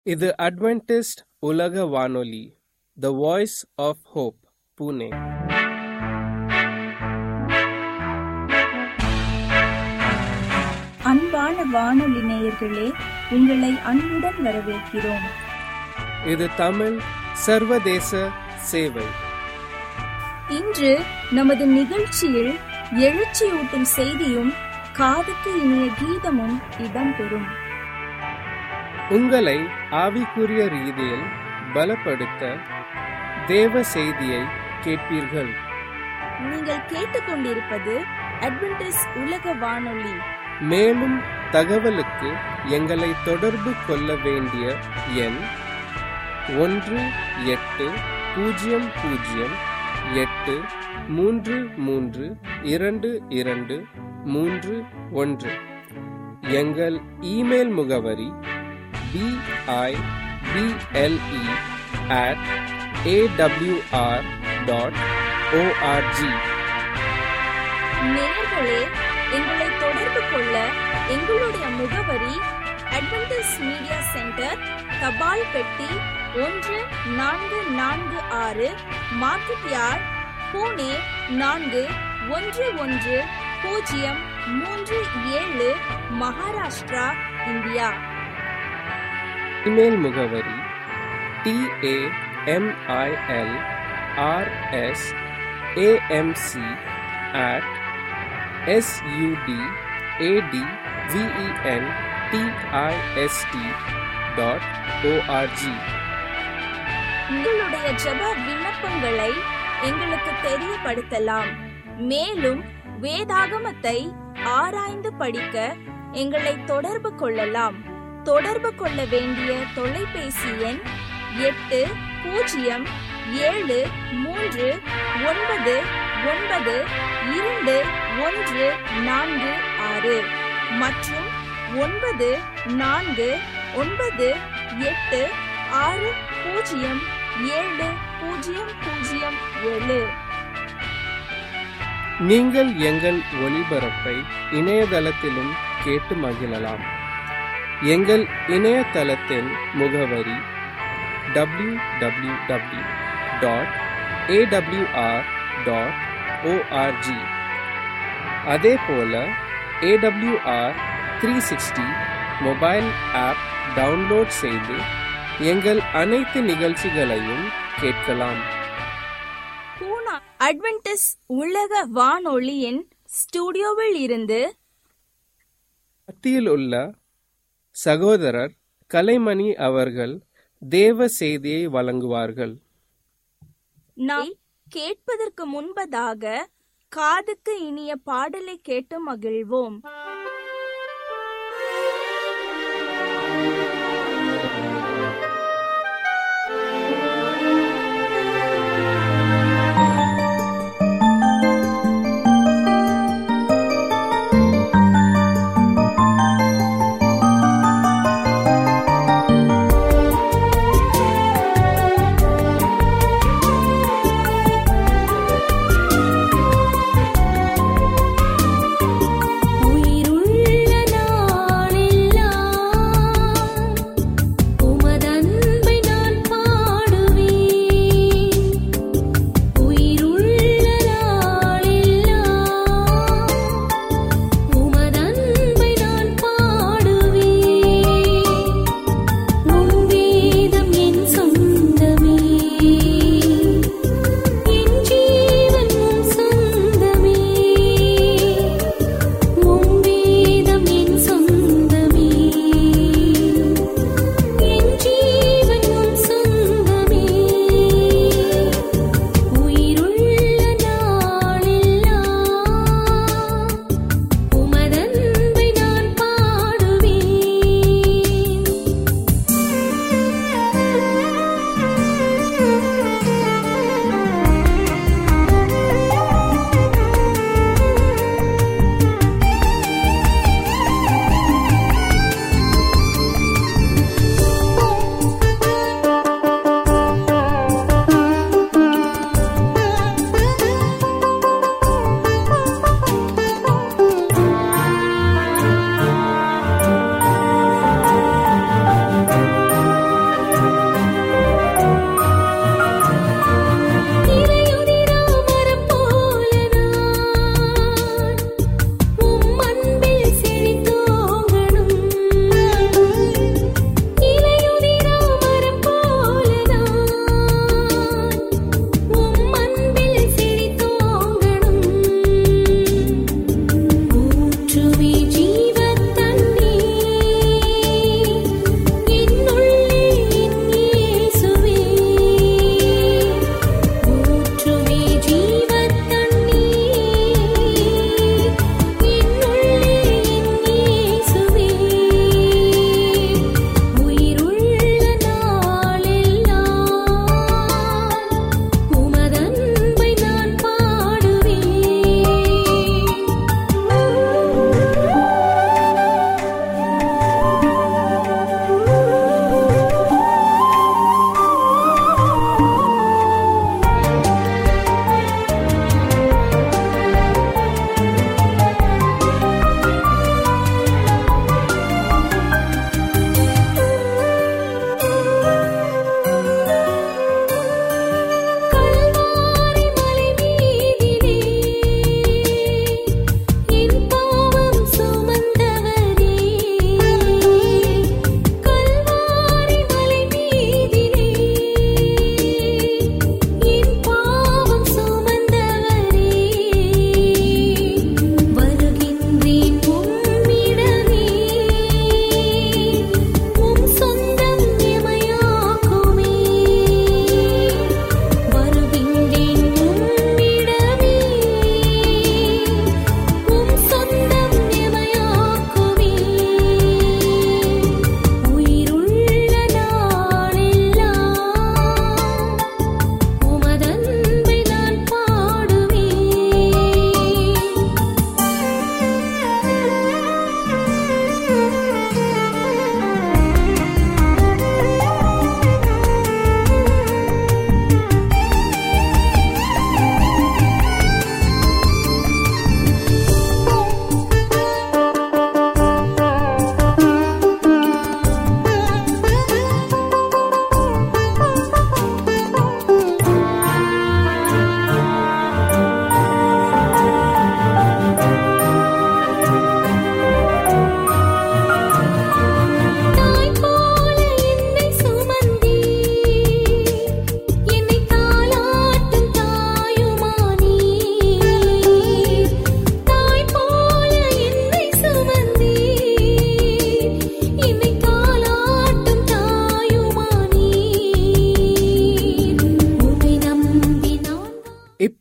இது அட்வென்டிஸ்ட் உலக வானொலி the voice of hope Pune அன்பான வானொலி நேயர்களே உங்களை அன்புடன் வரவேற்கிறோம் இது தமிழ் சர்வதேச சேவை இன்று நமது நிகழ்ச்சியில் எழுச்சியூட்டும் செய்தியும் காதுக்கு இனிய கீதமும் இடம்பெறும் உங்களை ஆவிக்குரிய ரீதியில் பலப்படுத்த தேவ செய்தியை கேட்பீர்கள் நீங்கள் கேட்டுக்கொண்டிருப்பது அட்வென்டிஸ் உலக வானொலி மேலும் தகவலுக்கு எங்களை தொடர்பு கொள்ள வேண்டிய எண் ஒன்று எட்டு பூஜ்ஜியம் பூஜ்ஜியம் எட்டு மூன்று மூன்று இரண்டு இரண்டு மூன்று ஒன்று எங்கள் இமெயில் முகவரி B I B L E at A W R dot O R G நேயர்களே எங்களை தொடர்பு கொள்ள எங்களுடைய முகவரி அட்வென்டிஸ் மீடியா சென்டர் தபால் பெட்டி ஒன்று நான்கு நான்கு ஆறு மார்க்கெட் யார்ட் பூனே நான்கு ஒன்று ஒன்று பூஜ்ஜியம் மூன்று ஏழு மகாராஷ்டிரா இந்தியா இமெயில் முகவரி T A M I L R S A M C at S U D A T V E N T I S T dot O R G உங்களுடைய ஜெப விண்ணப்பங்களை எங்களுக்கு தெரியப்படுத்தலாம் மேலும் வேதாகமத்தை ஆராய்ந்து படிக்க எங்களை தொடர்பு கொள்ளலாம் தொடர்பு கொள்ள வேண்டிய தொலைபேசி எண் எட்டு பூஜ்ஜியம் ஏழு மூன்று ஒன்பது ஒன்பது இரண்டு ஒன்று நான்கு ஆறு மற்றும் ஒன்பது நான்கு ஒன்பது எட்டு ஆறு பூஜ்ஜியம் ஏழு பூஜ்ஜியம் பூஜ்ஜியம் ஏழு நீங்கள் எங்கள் ஒளிபரப்பை இணையதளத்திலும் கேட்டு மகிழலாம் எங்கள் இணையதளத்தின் முகவரி W W W dot A W R dot O R G அதே போல A W R three sixty mobile app download செய்து எங்கள் அனைத்து நிகழ்ச்சிகளையும் கேட்கலாம் பூனா அட்வென்டிஸ் உலக வானொலியின் ஸ்டுடியோவில் இருந்து மத்தியில் உள்ள சகோதரர் கலைமணி அவர்கள் தேவ செய்தியை வழங்குவார்கள் நாம் கேட்பதற்கு முன்பதாக காதுக்கு இனிய பாடலை கேட்டு மகிழ்வோம் உயிருள்ள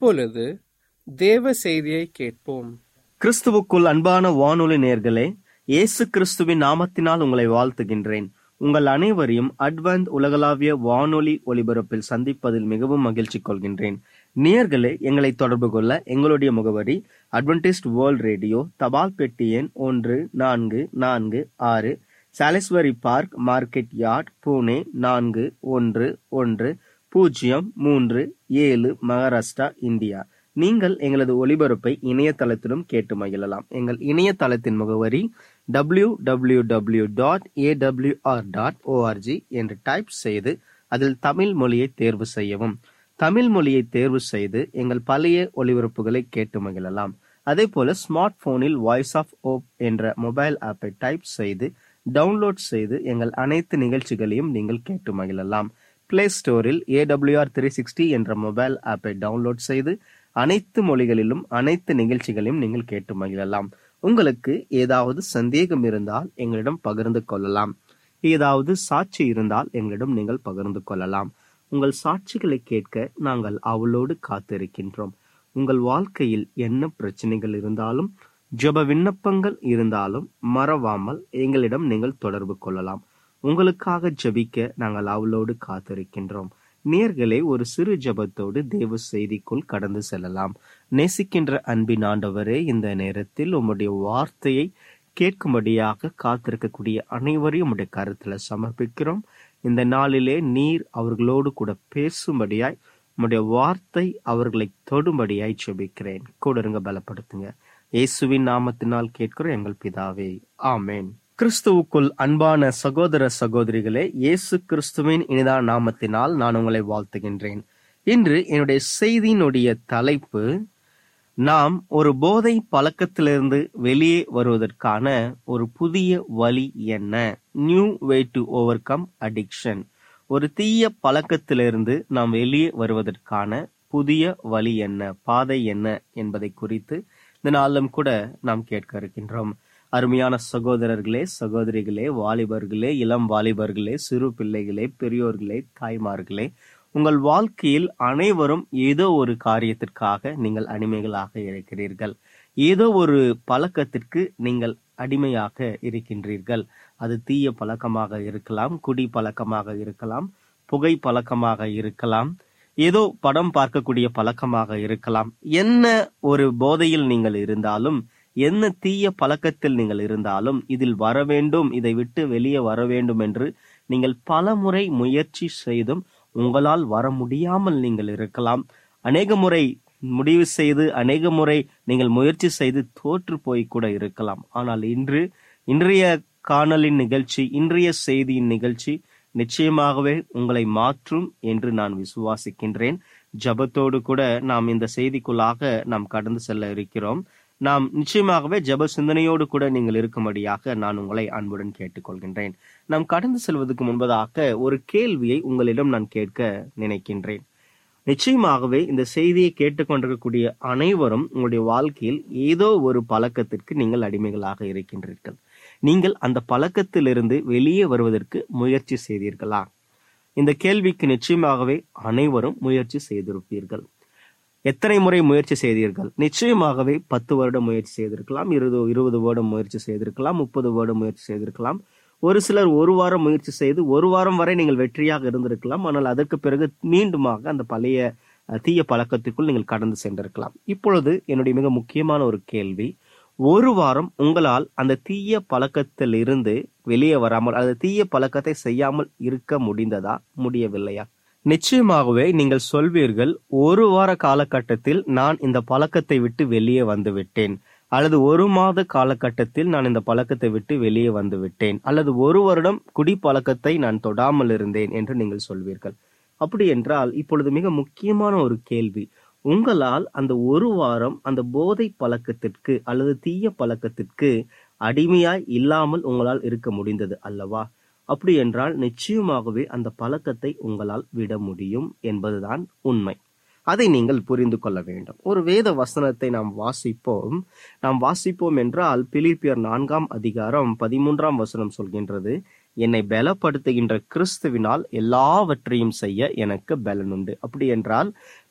இப்பொழுது தேவ செய்தியை கேட்போம் கிறிஸ்துவுக்குள் அன்பான வானொலி நேர்களே இயேசு கிறிஸ்துவின் நாமத்தினால் உங்களை வாழ்த்துகின்றேன் உங்கள் அனைவரையும் அட்வந்த் உலகளாவிய வானொலி ஒலிபரப்பில் சந்திப்பதில் மிகவும் மகிழ்ச்சி கொள்கின்றேன் நேர்களே எங்களை தொடர்பு கொள்ள எங்களுடைய முகவரி அட்வென்டிஸ்ட் வேர்ல்ட் ரேடியோ தபால் பெட்டி எண் ஒன்று நான்கு நான்கு ஆறு Salisbury park market yard Pune நான்கு ஒன்று ஒன்று பூஜ்ஜியம் மூன்று ஏழு மகாராஷ்டிரா இந்தியா நீங்கள் எங்களது ஒலிபரப்பை இணையதளத்திலும் கேட்டு மகிழலாம் எங்கள் இணையதளத்தின் முகவரி W W W dot A W R dot O R G என்று டைப் செய்து அதில் தமிழ் மொழியை தேர்வு செய்யவும் தமிழ் மொழியை தேர்வு செய்து எங்கள் பழைய ஒலிபரப்புகளை கேட்டு மகிழலாம் அதே போல ஸ்மார்ட் போனில் வாய்ஸ் ஆஃப் ஓப் என்ற மொபைல் ஆப்பை டைப் செய்து டவுன்லோட் செய்து எங்கள் அனைத்து நிகழ்ச்சிகளையும் நீங்கள் கேட்டு மகிழலாம் பிளே ஸ்டோரில் ஏடபிள்யூஆர் த்ரீ சிக்ஸ்டி என்ற மொபைல் ஆப்பை டவுன்லோட் செய்து அனைத்து மொழிகளிலும் அனைத்து நிகழ்ச்சிகளையும் நீங்கள் கேட்டு மகிழலாம் உங்களுக்கு ஏதாவது சந்தேகம் இருந்தால் எங்களிடம் பகிர்ந்து கொள்ளலாம் ஏதாவது சாட்சி இருந்தால் எங்களிடம் நீங்கள் பகிர்ந்து கொள்ளலாம் உங்கள் சாட்சிகளை கேட்க நாங்கள் அவளோடு காத்திருக்கின்றோம் உங்கள் வாழ்க்கையில் என்ன பிரச்சனைகள் இருந்தாலும் ஜெப விண்ணப்பங்கள் இருந்தாலும் மறவாமல் எங்களிடம் நீங்கள் தொடர்பு கொள்ளலாம் உங்களுக்காக ஜெபிக்க நாங்கள் அவளோடு காத்திருக்கின்றோம் நேர்களே ஒரு சிறு ஜெபத்தோடு தேவ செய்திக்குள் கடந்து செல்லலாம் நேசிக்கின்ற அன்பின் ஆண்டவரே இந்த நேரத்தில் உம்முடைய வார்த்தையை கேட்கும்படியாக காத்திருக்கக்கூடிய அனைவரையும் உடைய கருத்துல சமர்ப்பிக்கிறோம் இந்த நாளிலே நீர் அவர்களோடு கூட பேசும்படியாய் உம்முடைய வார்த்தை அவர்களை தொடும்படியாய் செபிக்கிறேன் கூட இருங்க பலப்படுத்துங்க இயேசுவின் நாமத்தினால் கேட்கிறோம் எங்கள் பிதாவே ஆமேன் கிறிஸ்துவுக்குள் அன்பான சகோதர சகோதரிகளே இயேசு கிறிஸ்துவின் இனிதான நாமத்தினால் நான் உங்களை வாழ்த்துகின்றேன் இன்று என்னுடைய செய்தியினுடைய தலைப்பு நாம் ஒரு போதை பழக்கத்திலிருந்து வெளியே வருவதற்கான ஒரு புதிய வழி என்ன new way to overcome addiction ஒரு தீய பழக்கத்திலிருந்து நாம் வெளியே வருவதற்கான புதிய வழி என்ன பாதை என்ன என்பதை குறித்து இந்த நாளிலும் கூட நாம் கேட்க இருக்கின்றோம் அருமையான சகோதரர்களே சகோதரிகளே வாலிபர்களே இளம் வாலிபர்களே சிறு பிள்ளைகளே பெரியோர்களே தாய்மார்களே உங்கள் வாழ்க்கையில் அனைவரும் ஏதோ ஒரு காரியத்திற்காக நீங்கள் அடிமைகளாக இருக்கிறீர்கள் ஏதோ ஒரு பழக்கத்திற்கு நீங்கள் அடிமையாக இருக்கின்றீர்கள் அது தீய பழக்கமாக இருக்கலாம் குடி பழக்கமாக இருக்கலாம் புகை பழக்கமாக இருக்கலாம் ஏதோ படம் பார்க்கக்கூடிய பழக்கமாக இருக்கலாம் என்ன ஒரு போதையில் நீங்கள் இருந்தாலும் என்ன தீய பழக்கத்தில் நீங்கள் இருந்தாலும் இதில் வர வேண்டும் இதை விட்டு வெளியே வர வேண்டும் என்று நீங்கள் பல முறை முயற்சி செய்தும் உங்களால் வர முடியாமல் நீங்கள் இருக்கலாம் அநேக முறை முடிவு செய்து அநேக முறை நீங்கள் முயற்சி செய்து தோற்று போய் கூட இருக்கலாம் ஆனால் இன்று இன்றைய காணலின் நிகழ்ச்சி இன்றைய செய்தியின் நிகழ்ச்சி நிச்சயமாகவே உங்களை மாற்றும் என்று நான் விசுவாசிக்கின்றேன் ஜபத்தோடு கூட நாம் இந்த செய்திக்குள்ளாக நாம் கடந்து செல்ல இருக்கிறோம் நாம் நிச்சயமாகவே ஜப சிந்தனையோடு கூட நீங்கள் இருக்கும்படியாக நான் உங்களை அன்புடன் கேட்டுக்கொள்கின்றேன் நாம் கடந்து செல்வதற்கு முன்பதாக ஒரு கேள்வியை உங்களிடம் நான் கேட்க நினைக்கின்றேன் நிச்சயமாகவே இந்த செய்தியை கேட்டுக்கொண்டிருக்கக்கூடிய அனைவரும் உங்களுடைய வாழ்க்கையில் ஏதோ ஒரு பழக்கத்திற்கு நீங்கள் அடிமைகளாக இருக்கின்றீர்கள் நீங்கள் அந்த பழக்கத்திலிருந்து வெளியே வருவதற்கு முயற்சி செய்தீர்களா இந்த கேள்விக்கு நிச்சயமாகவே அனைவரும் முயற்சி செய்திருப்பீர்கள் எத்தனை முறை முயற்சி செய்தீர்கள் நிச்சயமாகவே பத்து வருடம் முயற்சி செய்திருக்கலாம் இருபது இருபது வருடம் முயற்சி செய்திருக்கலாம் முப்பது வருடம் முயற்சி செய்திருக்கலாம் ஒரு சிலர் ஒரு வாரம் முயற்சி செய்து ஒரு வாரம் வரை நீங்கள் வெற்றியாக இருந்திருக்கலாம் ஆனால் அதற்கு பிறகு மீண்டுமாக அந்த பழைய தீய பழக்கத்திற்குள் நீங்கள் கடந்து சென்றிருக்கலாம் இப்பொழுது என்னுடைய மிக முக்கியமான ஒரு கேள்வி ஒரு வாரம் உங்களால் அந்த தீய பழக்கத்தில் இருந்து வெளியே வராமல் அந்த தீய பழக்கத்தை செய்யாமல் இருக்க முடிந்ததா முடியவில்லையா நிச்சயமாகவே நீங்கள் சொல்வீர்கள் ஒரு வார காலகட்டத்தில் நான் இந்த பழக்கத்தை விட்டு வெளியே வந்து விட்டேன் அல்லது ஒரு மாத காலகட்டத்தில் நான் இந்த பழக்கத்தை விட்டு வெளியே வந்து விட்டேன் அல்லது ஒரு வருடம் குடி பழக்கத்தை நான் தொடாமல் இருந்தேன் என்று நீங்கள் சொல்வீர்கள் அப்படி என்றால் இப்பொழுது மிக முக்கியமான ஒரு கேள்வி உங்களால் அந்த ஒரு வாரம் அந்த போதை பழக்கத்திற்கு அல்லது தீய பழக்கத்திற்கு அடிமையாய் இல்லாமல் உங்களால் இருக்க முடிந்தது அல்லவா அப்படி என்றால் நிச்சயமாகவே அந்த பழக்கத்தை உங்களால் விட முடியும் என்பதுதான் உண்மை அதை நீங்கள் புரிந்து கொள்ள வேண்டும் ஒரு வேத வசனத்தை நாம் வாசிப்போம் நாம் வாசிப்போம் என்றால் பிலிப்பியர் நான்காம் அதிகாரம் பதிமூன்றாம் வசனம் சொல்கின்றது என்னை பலப்படுத்துகின்ற கிறிஸ்துவினால் எல்லாவற்றையும் செய்ய எனக்கு பலன் உண்டு அப்படி என்றால்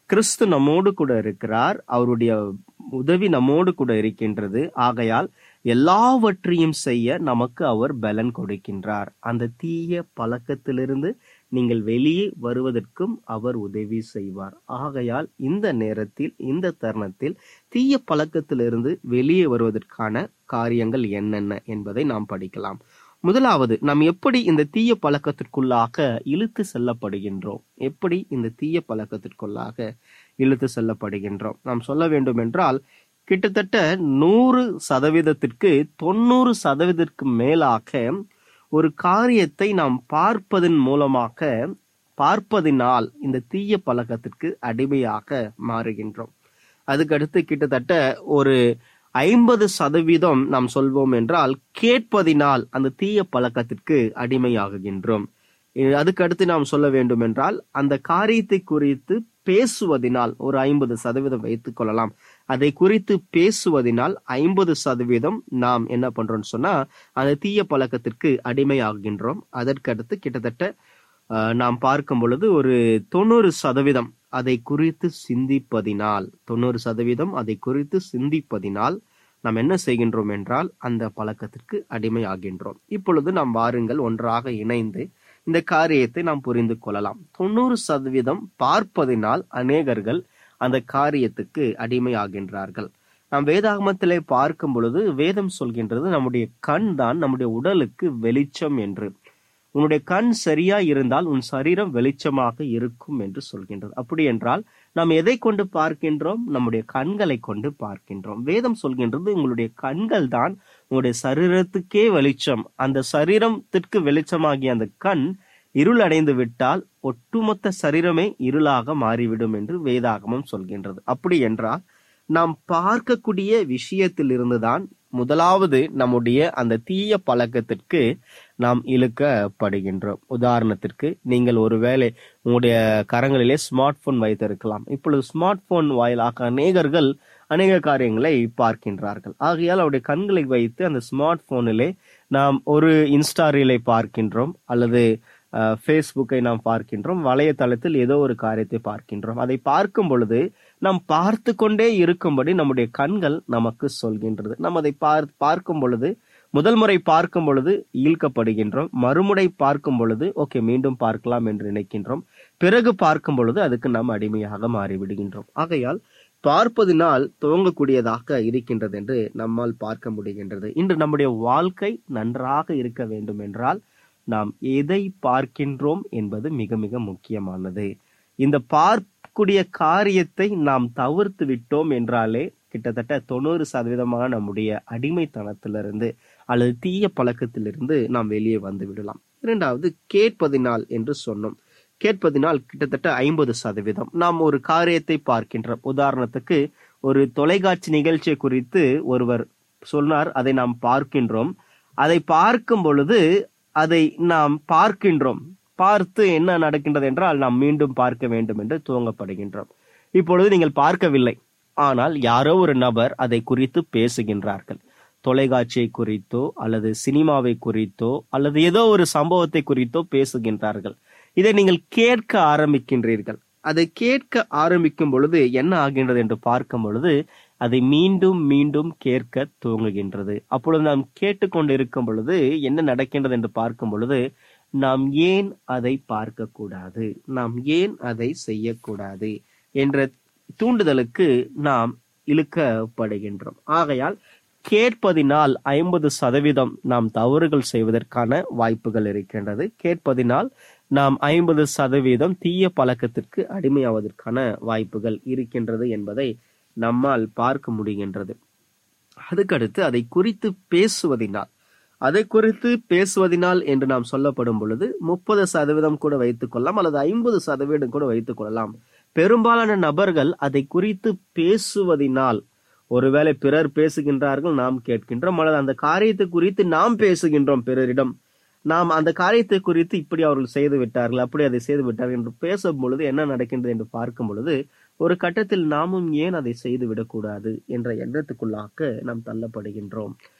கிறிஸ்து நம்மோடு கூட இருக்கிறார் அவருடைய உதவி நம்மோடு கூட இருக்கின்றது ஆகையால் எல்லாவற்றையும் செய்ய நமக்கு அவர் பலன் கொடுக்கின்றார் அந்த தீய பழக்கத்திலிருந்து நீங்கள் வெளியே வருவதற்கும் அவர் உதவி செய்வார் ஆகையால் இந்த நேரத்தில் இந்த தருணத்தில் தீய பழக்கத்திலிருந்து வெளியே வருவதற்கான காரியங்கள் என்னென்ன என்பதை நாம் படிக்கலாம் முதலாவது நாம் எப்படி இந்த தீய பழக்கத்திற்குள்ளாக இழுத்து செல்லப்படுகின்றோம் எப்படி இந்த தீய பழக்கத்திற்குள்ளாக இழுத்து செல்லப்படுகின்றோம் நாம் சொல்ல வேண்டும் என்றால் கிட்டத்தட்ட நூறு சதவீதத்திற்கு தொண்ணூறு சதவீதத்திற்கு மேலாக ஒரு காரியத்தை நாம் பார்ப்பதன் மூலமாக பார்ப்பதினால் இந்த தீய பழக்கத்திற்கு அடிமையாக மாறுகின்றோம் அதுக்கடுத்து கிட்டத்தட்ட ஒரு ஐம்பது சதவீதம் நாம் சொல்வோம் என்றால் கேட்பதினால் அந்த தீய பழக்கத்திற்கு அடிமையாகுகின்றோம் இது- அதுக்கடுத்து நாம் சொல்ல வேண்டும் என்றால் அந்த காரியத்தை குறித்து பேசுவதினால் ஒரு ஐம்பது சதவீதம் வைத்துக் கொள்ளலாம் அதை குறித்து பேசுவதினால் ஐம்பது சதவீதம் நாம் என்ன பண்றோம்னு சொன்னா அந்த தீய பழக்கத்திற்கு அடிமையாகின்றோம் அதற்கடுத்து கிட்டத்தட்ட அஹ், நாம் பார்க்கும் பொழுது ஒரு தொண்ணூறு சதவீதம் அதை குறித்து சிந்திப்பதினால் தொண்ணூறு சதவீதம் அதை குறித்து சிந்திப்பதினால் நாம் என்ன செய்கின்றோம் என்றால் அந்த பழக்கத்திற்கு அடிமையாகின்றோம் இப்பொழுது நாம் வாருங்கள் ஒன்றாக இணைந்து இந்த காரியத்தை நாம் புரிந்து கொள்ளலாம் தொண்ணூறு சதவீதம் பார்ப்பதினால் அநேகர்கள் அந்த காரியத்துக்கு அடிமையாகின்றார்கள் நாம் வேதாகமத்திலே பார்க்கும் பொழுது வேதம் சொல்கின்றது நம்முடைய கண் தான் நம்முடைய உடலுக்கு வெளிச்சம் என்று உன்னுடைய கண் சரியா இருந்தால் உன் சரீரம் வெளிச்சமாக இருக்கும் என்று சொல்கின்றது அப்படி என்றால் நாம் எதை கொண்டு பார்க்கின்றோம் நம்முடைய கண்களை கொண்டு பார்க்கின்றோம் வேதம் சொல்கின்றது உங்களுடைய கண்கள் தான் உங்களுடைய சரீரத்துக்கே வெளிச்சம் அந்த சரீரத்திற்கு வெளிச்சமாகிய அந்த கண் இருள் அடைந்து விட்டால் ஒட்டுமொத்த சரீரமே இருளாக மாறிவிடும் என்று வேதாகமம் சொல்கின்றது அப்படி என்றால் நாம் பார்க்கக்கூடிய விஷயத்திலிருந்துதான் முதலாவது நம்முடைய அந்த தீய பழக்கத்திற்கு நாம் இழுக்கப்படுகின்றோம் உதாரணத்திற்கு நீங்கள் ஒருவேளை உங்களுடைய கரங்களிலே ஸ்மார்ட் போன் வைத்திருக்கலாம் இப்பொழுது ஸ்மார்ட் போன் வாயிலாக அநேகர்கள் அநேக காரியங்களை பார்க்கின்றார்கள் ஆகையால் அவருடைய கண்களை வைத்து அந்த ஸ்மார்ட் போனிலே நாம் ஒரு இன்ஸ்டா ரீலை பார்க்கின்றோம் அல்லது ஃபேஸ்புக்கை நாம் பார்க்கின்றோம் வலைத்தளத்தில் ஏதோ ஒரு காரியத்தை பார்க்கின்றோம் அதை பார்க்கும் பொழுது நாம் பார்த்து கொண்டே இருக்கும்படி நம்முடைய கண்கள் நமக்கு சொல்கின்றது நாம் அதை பார் பார்க்கும் பொழுது முதல் முறை பார்க்கும் பொழுது ஈர்க்கப்படுகின்றோம் மறுமுறை பார்க்கும் பொழுது ஓகே மீண்டும் பார்க்கலாம் என்று நினைக்கின்றோம் பிறகு பார்க்கும் பொழுது அதுக்கு நாம் அடிமையாக மாறிவிடுகின்றோம் ஆகையால் பார்ப்பதினால் துவங்கக்கூடியதாக இருக்கின்றது என்று நம்மால் பார்க்க முடிகின்றது இன்று நம்முடைய வாழ்க்கை நன்றாக இருக்க வேண்டும் என்றால் நாம் எதை பார்க்கின்றோம் என்பது மிக மிக முக்கியமானது இந்த பார்க்கக்கூடிய காரியத்தை நாம் தவிர்த்து விட்டோம் என்றாலே கிட்டத்தட்ட தொண்ணூறு சதவீதமான நம்முடைய அடிமைத்தனத்திலிருந்து அல்லது தீய பழக்கத்திலிருந்து நாம் வெளியே வந்து விடலாம் இரண்டாவது கேட்பதினால் என்று சொன்னோம் கேட்பதினால் கிட்டத்தட்ட ஐம்பது சதவீதம் நாம் ஒரு காரியத்தை பார்க்கின்றோம் உதாரணத்துக்கு ஒரு தொலைக்காட்சி நிகழ்ச்சியை குறித்து ஒருவர் சொன்னார் அதை நாம் பார்க்கின்றோம் அதை பார்க்கும் பொழுது அதை நாம் பார்க்கின்றோம் பார்த்து என்ன நடக்கின்றது என்றால் நாம் மீண்டும் பார்க்க வேண்டும் என்று துவங்கப்படுகின்றோம் இப்பொழுது நீங்கள் பார்க்கவில்லை ஆனால் யாரோ ஒரு நபர் அதை குறித்து பேசுகின்றார்கள் தொலைக்காட்சியை குறித்தோ அல்லது சினிமாவை குறித்தோ அல்லது ஏதோ ஒரு சம்பவத்தை குறித்தோ பேசுகின்றார்கள் இதை நீங்கள் கேட்க ஆரம்பிக்கின்றீர்கள் அதை கேட்க ஆரம்பிக்கும் பொழுது என்ன ஆகின்றது என்று பார்க்கும் பொழுது அதை மீண்டும் மீண்டும் கேட்க துவங்குகின்றது அப்பொழுது நாம் கேட்டுக்கொண்டு இருக்கும் பொழுது என்ன நடக்கின்றது என்று பார்க்கும் பொழுது நாம் ஏன் அதை பார்க்க கூடாது நாம் ஏன் அதை செய்யக்கூடாது என்ற தூண்டுதலுக்கு நாம் இழுக்கப்படுகின்றோம் ஆகையால் கேட்பதினால் ஐம்பது சதவீதம் நாம் தவறுகள் செய்வதற்கான வாய்ப்புகள் இருக்கின்றது கேட்பதினால் நாம் ஐம்பது சதவீதம் தீய பழக்கத்திற்கு அடிமையாவதற்கான வாய்ப்புகள் இருக்கின்றது என்பதை நம்மால் பார்க்க முடிகின்றது அதுக்கடுத்து அதை குறித்து பேசுவதினால் அதை குறித்து பேசுவதினால் என்று நாம் சொல்லப்படும் பொழுது முப்பது சதவீதம் கூட வைத்துக் கொள்ளலாம் அல்லது ஐம்பது சதவீதம் கூட வைத்துக் கொள்ளலாம் பெரும்பாலான நபர்கள் அதை குறித்து பேசுவதினால் ஒருவேளை பிறர் பேசுகின்றார்கள் நாம் கேட்கின்றோம் அல்லது அந்த காரியத்தை குறித்து நாம் பேசுகின்றோம் பிறரிடம் நாம் அந்த காரியத்தை குறித்து இப்படி அவர்கள் செய்து விட்டார்கள் அப்படி அதை செய்து விட்டார்கள் என்று பேசும் பொழுது என்ன நடக்கின்றது என்று பார்க்கும் பொழுது ஒரு கட்டத்தில் நாமும் ஏன் அதை செய்து விடக்கூடாது என்ற எண்ணத்துக்குள்ளாக நாம் தள்ளப்படுகின்றோம்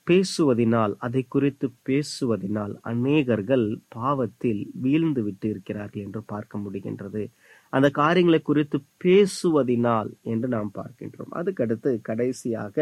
பேசுவதினால் அதை குறித்து பேசுவதினால் அநேகர்கள் பாவத்தில் வீழ்ந்து விட்டு இருக்கிறார்கள் என்று பார்க்க முடிகின்றது அந்த காரியங்களை குறித்து பேசுவதினால் என்று நாம் பார்க்கின்றோம் அதுக்கடுத்து கடைசியாக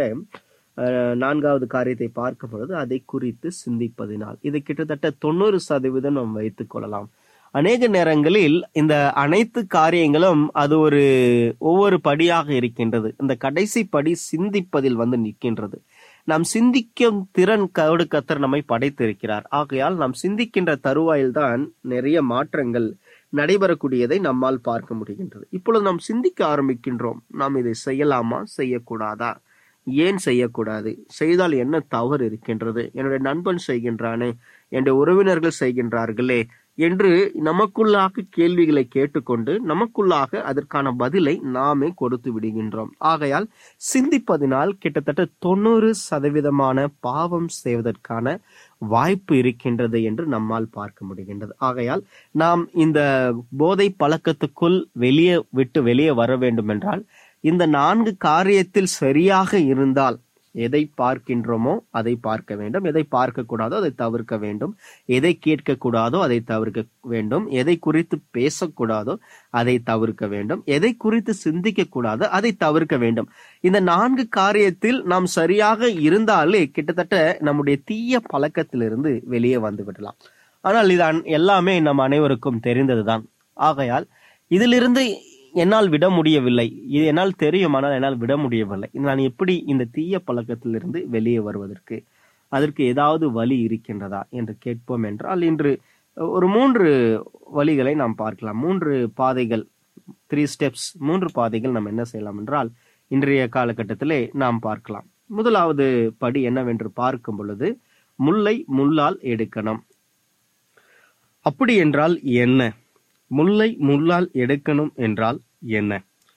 அஹ், நான்காவது காரியத்தை பார்க்கும் பொழுது அதை குறித்து சிந்திப்பதினால் இது கிட்டத்தட்ட தொண்ணூறு சதவீதம் நாம் வைத்துக் கொள்ளலாம் அநேக நேரங்களில் இந்த அனைத்து காரியங்களும் அது ஒரு ஒவ்வொரு படியாக இருக்கின்றது இந்த கடைசி படி சிந்திப்பதில் வந்து நிற்கின்றது நாம் சிந்திக்கும் திறன் கவுடு கத்தர் நம்மை படைத்திருக்கிறார் ஆகையால் நாம் சிந்திக்கின்ற தருவாயில்தான் நிறைய மாற்றங்கள் நடைபெறக்கூடியதை நம்மால் பார்க்க முடிகின்றது இப்பொழுது நாம் சிந்திக்க ஆரம்பிக்கின்றோம் நாம் இதை செய்யலாமா செய்யக்கூடாதா ஏன் செய்யக்கூடாது செய்தால் என்ன தவறு இருக்கின்றது என்னுடைய நண்பன் செய்கின்றானே என்னுடைய உறவினர்கள் செய்கின்றார்களே என்று நமக்குள்ளாக கேள்விகளை கேட்டுக்கொண்டு நமக்குள்ளாக அதற்கான பதிலை நாமே கொடுத்து விடுகின்றோம் ஆகையால் சிந்திப்பதினால் கிட்டத்தட்ட தொண்ணூறு சதவீதமான பாவம் செய்வதற்கான வாய்ப்பு இருக்கின்றது என்று நம்மால் பார்க்க முடிகின்றது ஆகையால் நாம் இந்த போதை பழக்கத்துக்குள் வெளியே விட்டு வெளியே வர வேண்டும் என்றால் இந்த நான்கு காரியத்தில் சரியாக இருந்தால் எதை பார்க்கின்றோமோ அதை பார்க்க வேண்டும் எதை பார்க்க கூடாதோ அதை தவிர்க்க வேண்டும் எதை கேட்க கூடாதோ அதை தவிர்க்க வேண்டும் எதை குறித்து பேசக்கூடாதோ அதை தவிர்க்க வேண்டும் எதை குறித்து சிந்திக்க கூடாதோ அதை தவிர்க்க வேண்டும் இந்த நான்கு காரியத்தில் நாம் சரியாக இருந்தாலே கிட்டத்தட்ட நம்முடைய தீய பழக்கத்திலிருந்து வெளியே வந்து விடலாம் ஆனால் இது அன்- எல்லாமே நம் அனைவருக்கும் தெரிந்ததுதான் ஆகையால் இதிலிருந்து என்னால் விட முடியவில்லை இது என்னால் தெரியும் ஆனால் என்னால் விட முடியவில்லை நான் எப்படி இந்த தீய பழக்கத்திலிருந்து வெளியே வருவதற்கு அதற்கு ஏதாவது வழி இருக்கின்றதா என்று கேட்போம் என்றால் இன்று ஒரு மூன்று வழிகளை நாம் பார்க்கலாம் மூன்று பாதைகள் த்ரீ ஸ்டெப்ஸ் மூன்று பாதைகள் நாம் என்ன செய்யலாம் என்றால் இன்றைய காலகட்டத்திலே நாம் பார்க்கலாம் முதலாவது படி என்னவென்று பார்க்கும் பொழுது முல்லை முள்ளால் எடுக்கணும் அப்படி என்றால் என்ன முல்லை முள்ளால் எடுக்கணும் என்றால் என்ன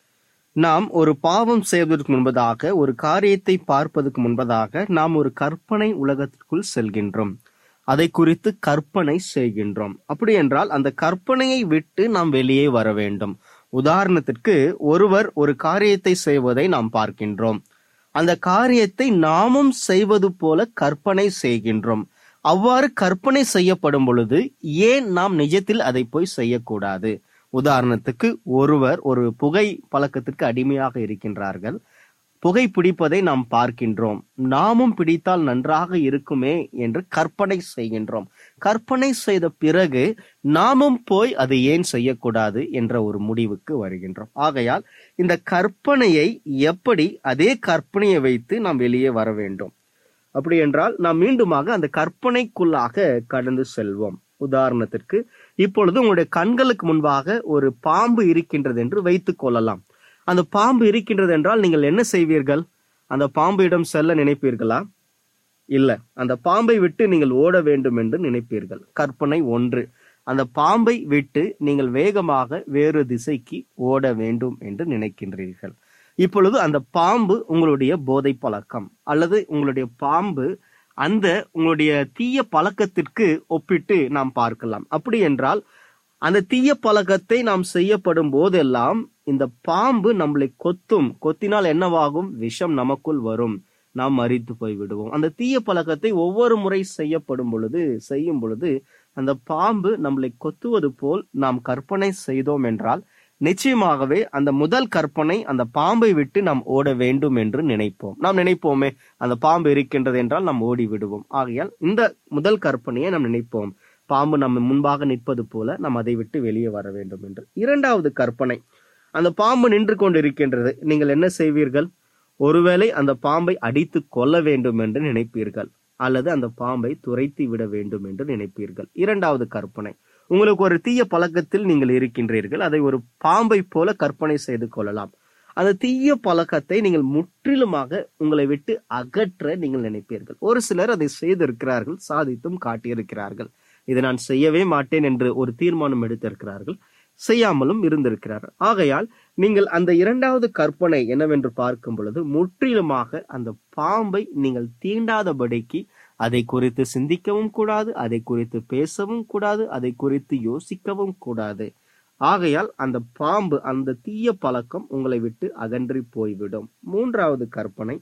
நாம் ஒரு பாவம் செய்வதற்கு முன்பதாக ஒரு காரியத்தை பார்ப்பதற்கு முன்பதாக நாம் ஒரு கற்பனை உலகத்திற்குள் செல்கின்றோம் அதை குறித்து கற்பனை செய்கின்றோம் அப்படி என்றால் அந்த கற்பனையை விட்டு நாம் வெளியே வர வேண்டும் உதாரணத்திற்கு ஒருவர் ஒரு காரியத்தை செய்வதை நாம் பார்க்கின்றோம் அந்த காரியத்தை நாமும் செய்வது போல கற்பனை செய்கின்றோம் அவ்வாறு கற்பனை செய்யப்படும் பொழுது ஏன் நாம் நிஜத்தில் அதை போய் செய்யக்கூடாது உதாரணத்துக்கு ஒருவர் ஒரு புகை பழக்கத்திற்கு அடிமையாக இருக்கின்றார்கள் புகை பிடிப்பதை நாம் பார்க்கின்றோம் நாமும் பிடித்தால் நன்றாக இருக்குமே என்று கற்பனை செய்கின்றோம் கற்பனை செய்த பிறகு நாமும் போய் அதை ஏன் செய்யக்கூடாது என்ற ஒரு முடிவுக்கு வருகின்றோம் ஆகையால் இந்த கற்பனையை எப்படி அதே கற்பனையை வைத்து நாம் வெளியே வர வேண்டும் அப்படி என்றால் நாம் மீண்டுமாக அந்த கற்பனைக்குள்ளாக கடந்து செல்வோம் உதாரணத்திற்கு இப்பொழுது உங்களுடைய கண்களுக்கு முன்பாக ஒரு பாம்பு இருக்கின்றது என்று வைத்துக் கொள்ளலாம் அந்த பாம்பு இருக்கின்றது என்றால் நீங்கள் என்ன செய்வீர்கள் அந்த பாம்பிடம் செல்ல நினைப்பீர்களா இல்ல அந்த பாம்பை விட்டு நீங்கள் ஓட வேண்டும் என்று நினைப்பீர்கள் கற்பனை ஒன்று அந்த பாம்பை விட்டு நீங்கள் வேகமாக வேறு திசைக்கு ஓட வேண்டும் என்று நினைக்கின்றீர்கள் இப்பொழுது அந்த பாம்பு உங்களுடைய போதை பழக்கம் அல்லது உங்களுடைய பாம்பு அந்த உங்களுடைய தீய பழக்கத்திற்கு ஒப்பிட்டு நாம் பார்க்கலாம் அப்படி என்றால் அந்த தீய பழக்கத்தை நாம் செய்யப்படும் போதெல்லாம் இந்த பாம்பு நம்மளை கொத்தும் கொத்தினால் என்னவாகும் விஷம் நமக்குள் வரும் நாம் மறித்து போய் விடுவோம் அந்த தீய பழக்கத்தை ஒவ்வொரு முறை செய்யப்படும் பொழுது செய்யும் பொழுது அந்த பாம்பு நம்மளை கொத்துவது போல் நாம் கற்பனை செய்தோம் என்றால் நிச்சயமாகவே அந்த முதல் கற்பனை அந்த பாம்பை விட்டு நாம் ஓட வேண்டும் என்று நினைப்போம் நாம் நினைப்போமே அந்த பாம்பு இருக்கின்றது என்றால் நாம் ஓடி விடுவோம் ஆகையால் இந்த முதல் கற்பனையை நாம் நினைப்போம் பாம்பு நம்ம முன்பாக நிற்பது போல நாம் அதை விட்டு வெளியே வர வேண்டும் என்று இரண்டாவது கற்பனை அந்த பாம்பு நின்று கொண்டு இருக்கின்றது நீங்கள் என்ன செய்வீர்கள் ஒருவேளை அந்த பாம்பை அடித்து கொள்ள வேண்டும் என்று நினைப்பீர்கள் அல்லது அந்த பாம்பை துரைத்து விட வேண்டும் என்று நினைப்பீர்கள் இரண்டாவது கற்பனை உங்களுக்கு ஒரு தீய பழக்கத்தில் நீங்கள் இருக்கின்றீர்கள் அதை ஒரு பாம்பை போல கற்பனை செய்து கொள்ளலாம் அந்த தீய பழக்கத்தை நீங்கள் முற்றிலுமாக உங்களை விட்டு அகற்ற நீங்கள் நினைப்பீர்கள் ஒரு சிலர் அதை செய்திருக்கிறார்கள் சாதித்தும் காட்டியிருக்கிறார்கள் இதை நான் செய்யவே மாட்டேன் என்று ஒரு தீர்மானம் எடுத்திருக்கிறார்கள் செய்யாமலும் இருந்திருக்கிறார்கள் ஆகையால் நீங்கள் அந்த இரண்டாவது கற்பனை என்னவென்று பார்க்கும் பொழுது முற்றிலுமாக அந்த பாம்பை நீங்கள் தீண்டாதபடிக்கு அதை குறித்து சிந்திக்கவும் கூடாது அதை குறித்து பேசவும் கூடாது அதை குறித்து யோசிக்கவும் கூடாது ஆகையால் அந்த பாம்பு அந்த தீய பழக்கம் உங்களை விட்டு அகன்றி போய்விடும் மூன்றாவது கற்பனை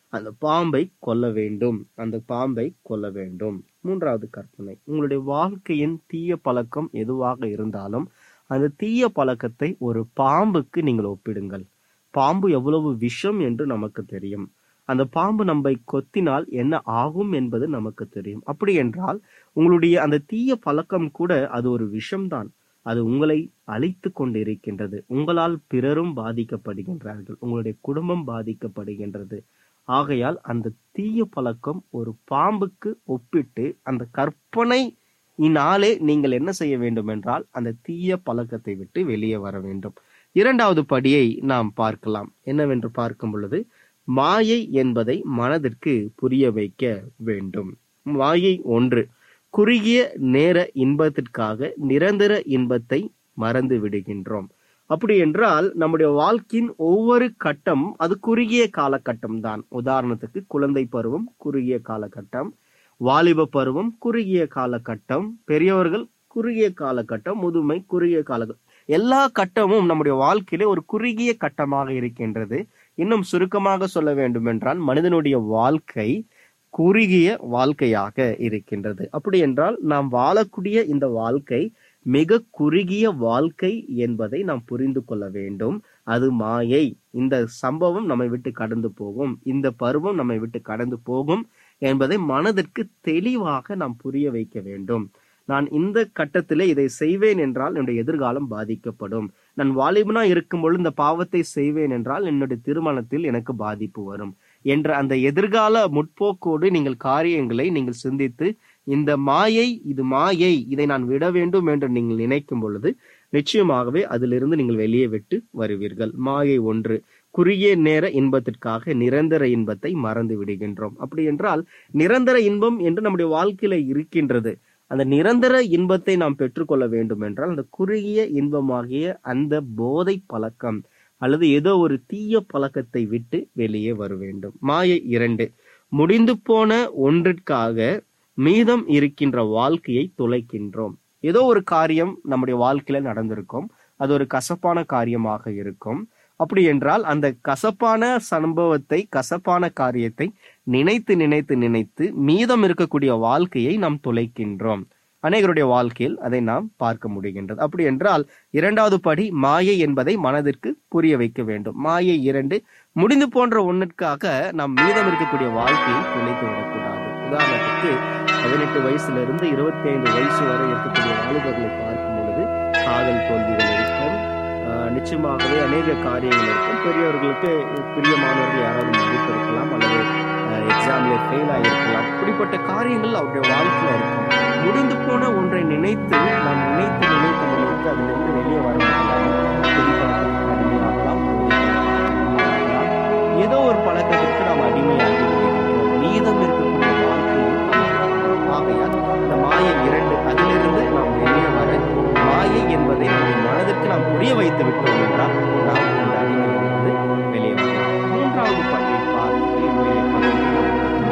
அந்த பாம்பை கொல்ல வேண்டும் அந்த பாம்பை கொல்ல வேண்டும் மூன்றாவது கற்பனை உங்களுடைய வாழ்க்கையின் தீய பழக்கம் எதுவாக இருந்தாலும் அந்த தீய பழக்கத்தை ஒரு பாம்புக்கு நீங்கள் ஒப்பிடுங்கள் பாம்பு எவ்வளவு விஷம் என்று நமக்கு தெரியும் அந்த பாம்பு நம்மை கொத்தினால் என்ன ஆகும் என்பது நமக்கு தெரியும் அப்படி என்றால் உங்களுடைய அந்த தீய பழக்கம் கூட அது ஒரு விஷம்தான் அது உங்களை அழித்து கொண்டிருக்கின்றது உங்களால் பிறரும் பாதிக்கப்படுகின்றார்கள் உங்களுடைய குடும்பம் பாதிக்கப்படுகின்றது ஆகையால் அந்த தீய பழக்கம் ஒரு பாம்புக்கு ஒப்பிட்டு அந்த கற்பனை இனாலே நீங்கள் என்ன செய்ய வேண்டும் என்றால் அந்த தீய பழக்கத்தை விட்டு வெளியே வர வேண்டும் இரண்டாவது படியை நாம் பார்க்கலாம் என்னவென்று பார்க்கும் பொழுது மாயை என்பதை மனதிற்கு புரிய வைக்க வேண்டும் மாயை ஒன்று குறுகிய நேர இன்பத்திற்காக நிரந்தர இன்பத்தை மறந்து விடுகின்றோம் அப்படி என்றால் நம்முடைய வாழ்க்கையின் ஒவ்வொரு கட்டம் அது குறுகிய காலகட்டம் தான் உதாரணத்துக்கு குழந்தை பருவம் குறுகிய காலகட்டம் வாலிப பருவம் குறுகிய காலகட்டம் பெரியவர்கள் குறுகிய காலகட்டம் முதுமை குறுகிய கால எல்லா கட்டமும் நம்முடைய வாழ்க்கையிலே ஒரு குறுகிய கட்டமாக இருக்கின்றது இன்னும் சுருக்கமாக சொல்ல வேண்டும் என்றால் மனிதனுடைய வாழ்க்கை குறுகிய வாழ்க்கையாக இருக்கின்றது அப்படி என்றால் நாம் வாழக்கூடிய இந்த வாழ்க்கை மிக குறுகிய வாழ்க்கை என்பதை நாம் புரிந்து கொள்ள வேண்டும் அது மாயை இந்த சம்பவம் நம்மை விட்டு கடந்து போகும் இந்த பருவம் நம்மை விட்டு கடந்து போகும் என்பதை மனதிற்கு தெளிவாக நாம் புரிய வைக்க வேண்டும் நான் இந்த கட்டத்திலே இதை செய்வேன் என்றால் என்னுடைய எதிர்காலம் பாதிக்கப்படும் நான் வாலிபனா இருக்கும் பொழுது இந்த பாவத்தை செய்வேன் என்றால் என்னுடைய திருமணத்தில் எனக்கு பாதிப்பு வரும் என்ற அந்த எதிர்கால முற்போக்கோடு நீங்கள் காரியங்களை நீங்கள் சிந்தித்து இந்த மாயை இது மாயை இதை நான் விட வேண்டும் என்று நீங்கள் நினைக்கும் பொழுது நிச்சயமாகவே அதிலிருந்து நீங்கள் வெளியே விட்டு வருவீர்கள் மாயை ஒன்று குறுகிய நேர இன்பத்திற்காக நிரந்தர இன்பத்தை மறந்து விடுகின்றோம் அப்படி என்றால் நிரந்தர இன்பம் என்று நம்முடைய வாழ்க்கையில இருக்கின்றது அந்த நிரந்தர இன்பத்தை நாம் பெற்றுக்கொள்ள வேண்டும் என்றால் அந்த குறுகிய இன்பமாகிய அந்த போதை பழக்கம் அல்லது ஏதோ ஒரு தீய பழக்கத்தை விட்டு வெளியே வர வேண்டும் மாயை இரண்டு முடிந்து போன ஒன்றிற்காக மீதம் இருக்கின்ற வாழ்க்கையை தொலைக்கின்றோம் ஏதோ ஒரு காரியம் நம்முடைய வாழ்க்கையில நடந்திருக்கும் அது ஒரு கசப்பான காரியமாக இருக்கும் அப்படி என்றால் அந்த கசப்பான சம்பவத்தை கசப்பான காரியத்தை நினைத்து நினைத்து நினைத்து மீதம் இருக்கக்கூடிய வாழ்க்கையை நாம் தொலைக்கின்றோம் அநேகருடைய வாழ்க்கையில் அதை நாம் பார்க்க முடிகின்றது அப்படி என்றால் இரண்டாவது படி மாயை என்பதை மனதிற்கு புரிய வைக்க வேண்டும் மாயை இரண்டு முடிந்து போன்ற ஒன்றிற்காக நாம் மீதம் இருக்கக்கூடிய வாழ்க்கையை தொலைத்து விடக்கூடாது உதாரணத்துக்கு பதினெட்டு வயசுல இருந்து இருபத்தி ஐந்து வயசு வரை இருக்கக்கூடிய வாலிபர்களை பார்க்கும் பொழுது காதல் தோல்விகள் இருக்கும் ஆஹ் நிச்சயமாகவே அநேக காரியங்கள் இருக்கும் பெரியவர்களுக்கு பிரியமானவர்கள் யாராவது மதிப்பு இருக்கலாம் அல்லது எக்ஸாம்ல ஃபெயில் ஆகியிருக்கலாம் இப்படிப்பட்ட காரியங்கள் அவருடைய வாழ்க்கையில இருக்கும் முடிந்து போன ஒன்றை நினைத்து நாம் நினைத்து நினைத்து நினைத்து அதிலிருந்து வெளியே வர முடியாது குடிப்பழக்கத்துக்கு அடிமையாகலாம் போதைப்பழக்கத்துக்கு அடிமையாகலாம். ஏதோ ஒரு பழக்கத்திற்கு நாம் அடிமையாகி விடுகின்றோம் மீதம் இருக்கக்கூடிய வாழ்க்கையை நாம் ஆகையால் இந்த மாயை இரண்டு அதிலிருந்து நாம் வெளியே வர மாயை என்பதை நம்முடைய மனதிற்கு நாம் புரிய வைத்து விட்டோம் என்றால் நாம் இந்த அடிமையிலிருந்து வெளியே வரலாம் மூன்றாவது பள்ளியை பார்த்து என்னுடைய பள்ளியில்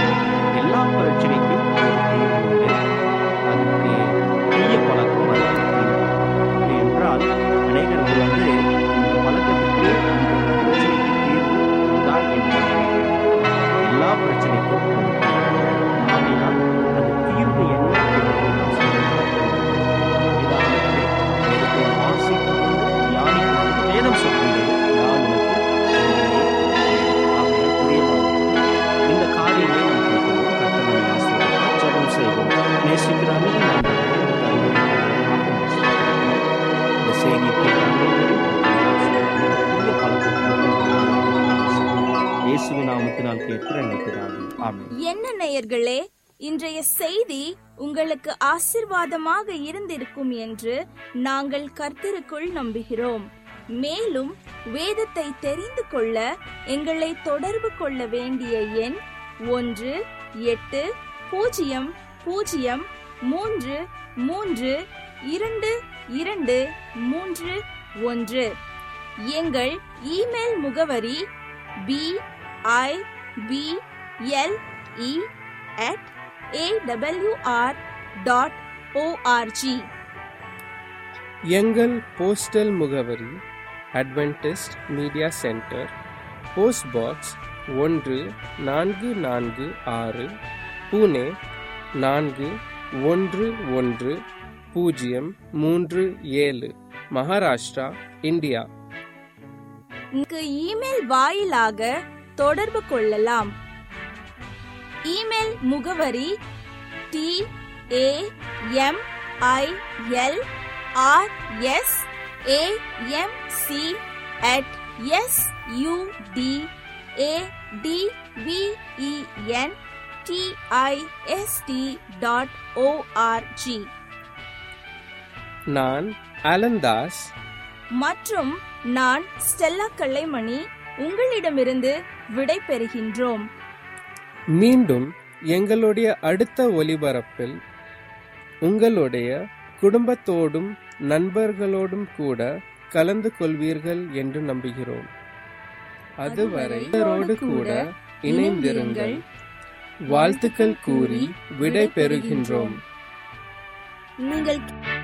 எல்லா பிரச்சனைக்கும் ஒரு தீர்வு உண்டு. அதுக்கு தீய பழக்கம் அதுக்கு தீர்வு. அப்படி என்றால் அநேகர்கள் வந்து இந்த பழக்கத்துக்கு இந்த பிரச்சனைக்கு தீர்வு இதுதான் என்று நினைக்கிறார்கள். எல்லா பிரச்சனைக்கும் ஒரு தீர்வு உண்டு. ஆகையால் அந்த தீர்வு என்ன என்பதை நாம் சிந்திக்க வேண்டும். இதாகவே வேதத்தை வாசித்துக் கொண்டு தியானித்துக் கொண்டு வேதம் சொல்கின்றது நான் உனக்கு உண்மையை ஆகையால் பிரியமானவர்களே, இந்த காரியங்களை நாம் கேட்கிறோம் கர்த்தர் நம்மை ஆசீர்வதிப்பார். ஜெபம் செய்வோம் நேசிக்கிறார்கள் நண்பர்களே, இந்த தருணத்தை ஆசீர்வதிப்பார். இந்த செய்தியை கேட்ட அனைவரையும் புதிய பழக்கத்திற்கு இயேசுவின் நாமத்தினால் கேட்கிற நினைக்கிறார்கள் ஆமென் என்ன நேயர்களே இன்றைய செய்தி உங்களுக்கு ஆசிர்வாதமாக இருந்திருக்கும் என்று நாங்கள் கர்த்தருக்குள் நம்புகிறோம் மேலும் வேதத்தை தெரிந்து கொள்ள எங்களை தொடர்பு கொள்ள வேண்டிய எண் ஒன்று எட்டு பூஜ்ஜியம் பூஜ்ஜியம் மூன்று மூன்று இரண்டு இரண்டு மூன்று ஒன்று எங்கள் இமெயில் முகவரி B I B L E at awr dot O R G எங்கள் போஸ்டல் முகவரி Adventist media centre post box ஒன்று நான்கு நான்கு ஆறு புனே நான்கு ஒன்று ஒன்று பூஜ்ஜியம் மூன்று ஏழு மகாராஷ்டிரா இந்தியா இங்கு இமெயில் வாயிலாக தொடர்பு கொள்ளலாம் இமெயில் முகவரி T A M I L R S A M C at S U D A T V E N T I S T dot O R G நான் அலந்தாஸ் மற்றும் நான் ஸ்டெல்லா கல்லைமணி உங்களிடமிருந்து விடை பெறுகின்றோம் மீண்டும் எங்களுடைய அடுத்த ஒலிபரப்பில் உங்களுடைய குடும்பத்தோடும் நண்பர்களோடும் கூட கலந்து கொள்வீர்கள் என்று நம்புகிறோம் அதுவரை இவரோடு கூட இணைந்திருங்கள் வாழ்த்துக்கள் கூறி விடை பெறுகின்றோம் நீங்கள்